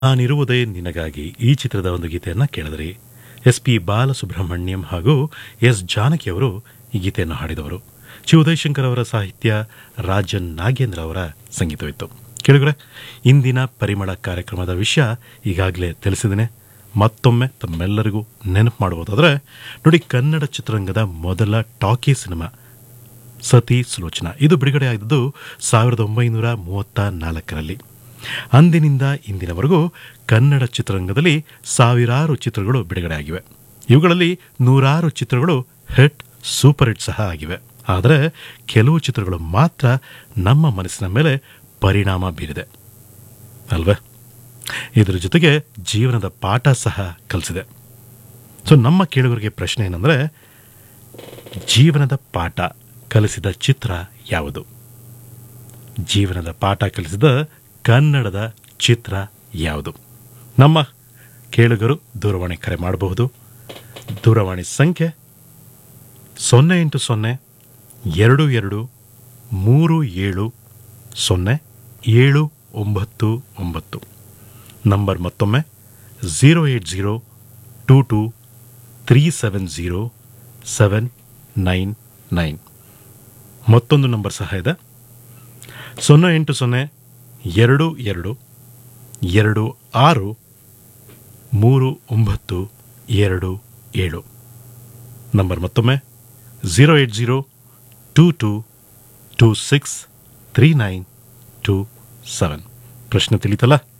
ನಾನಿರುವುದೇ ನಿನಗಾಗಿ ಈ ಚಿತ್ರದ ಒಂದು ಗೀತೆಯನ್ನು ಕೇಳಿದ್ರಿ ಎಸ್ ಪಿ ಬಾಲಸುಬ್ರಹ್ಮಣ್ಯಂ ಹಾಗೂ ಎಸ್ ಜಾನಕಿ ಅವರು ಈ ಗೀತೆಯನ್ನು ಹಾಡಿದವರು ಚಿ ಉದಯಶಂಕರ್ ಅವರ ಸಾಹಿತ್ಯ ರಾಜನ್ ನಾಗೇಂದ್ರ ಅವರ ಸಂಗೀತವಿತ್ತು ಕೇಳಿದ್ರೆ ಇಂದಿನ ಪರಿಮಳ ಕಾರ್ಯಕ್ರಮದ ವಿಷಯ ಈಗಾಗಲೇ ತಿಳಿಸಿದ್ದೇನೆ ಮತ್ತೊಮ್ಮೆ ತಮ್ಮೆಲ್ಲರಿಗೂ ನೆನಪು ಮಾಡುವುದಾದರೆ ನೋಡಿ ಕನ್ನಡ ಚಿತ್ರರಂಗದ ಮೊದಲ ಟಾಕಿ ಸಿನಿಮಾ ಸತಿ ಸುಲೋಚನಾ ಇದು ಬಿಡುಗಡೆ ಆಗಿದ್ದು ಸಾವಿರದ ಒಂಬೈನೂರ ಮೂವತ್ತ ನಾಲ್ಕರಲ್ಲಿ ಅಂದಿನಿಂದ ಇಂದಿನವರೆಗೂ ಕನ್ನಡ ಚಿತ್ರರಂಗದಲ್ಲಿ ಸಾವಿರಾರು ಚಿತ್ರಗಳು ಬಿಡುಗಡೆ ಆಗಿವೆ ಇವುಗಳಲ್ಲಿ ನೂರಾರು ಚಿತ್ರಗಳು ಹಿಟ್ ಸೂಪರ್ ಹಿಟ್ ಸಹ ಆಗಿವೆ ಆದರೆ ಕೆಲವು ಚಿತ್ರಗಳು ಮಾತ್ರ ನಮ್ಮ ಮನಸ್ಸಿನ ಮೇಲೆ ಪರಿಣಾಮ ಬೀರಿದೆ ಅಲ್ವೇ ಇದರ ಜೊತೆಗೆ ಜೀವನದ ಪಾಠ ಸಹ ಕಲಿಸಿದೆ ಸೊ ನಮ್ಮ ಕೇಳುಗರಿಗೆ ಪ್ರಶ್ನೆ ಏನಂದರೆ ಜೀವನದ ಪಾಠ ಕಲಿಸಿದ ಚಿತ್ರ ಯಾವುದು ಜೀವನದ ಪಾಠ ಕಲಿಸಿದ ಕನ್ನಡದ ಚಿತ್ರ ಯಾವುದು ನಮ್ಮ ಕೇಳುಗರು ದೂರವಾಣಿ ಕರೆ ಮಾಡಬಹುದು ದೂರವಾಣಿ ಸಂಖ್ಯೆ ಸೊನ್ನೆ ಎಂಟು ಸೊನ್ನೆ ಎರಡು ಎರಡು ಮೂರು ಏಳು ಸೊನ್ನೆ ಏಳು ಒಂಬತ್ತು ಒಂಬತ್ತು ನಂಬರ್ ಮತ್ತೊಮ್ಮೆ zero eight zero two two three seven zero seven nine nine ಮತ್ತೊಂದು ನಂಬರ್ ಸಹ ಇದೆ ಸೊನ್ನೆ ಎಂಟು ಸೊನ್ನೆ ಎರಡು ಎರಡು ಎರಡು ಆರು ಮೂರು ಒಂಬತ್ತು ಎರಡು ಏಳು ನಂಬರ್ ಮತ್ತೊಮ್ಮೆ zero eight zero two two two six three nine two seven ಪ್ರಶ್ನೆ ತಿಳಿತಲ್ಲ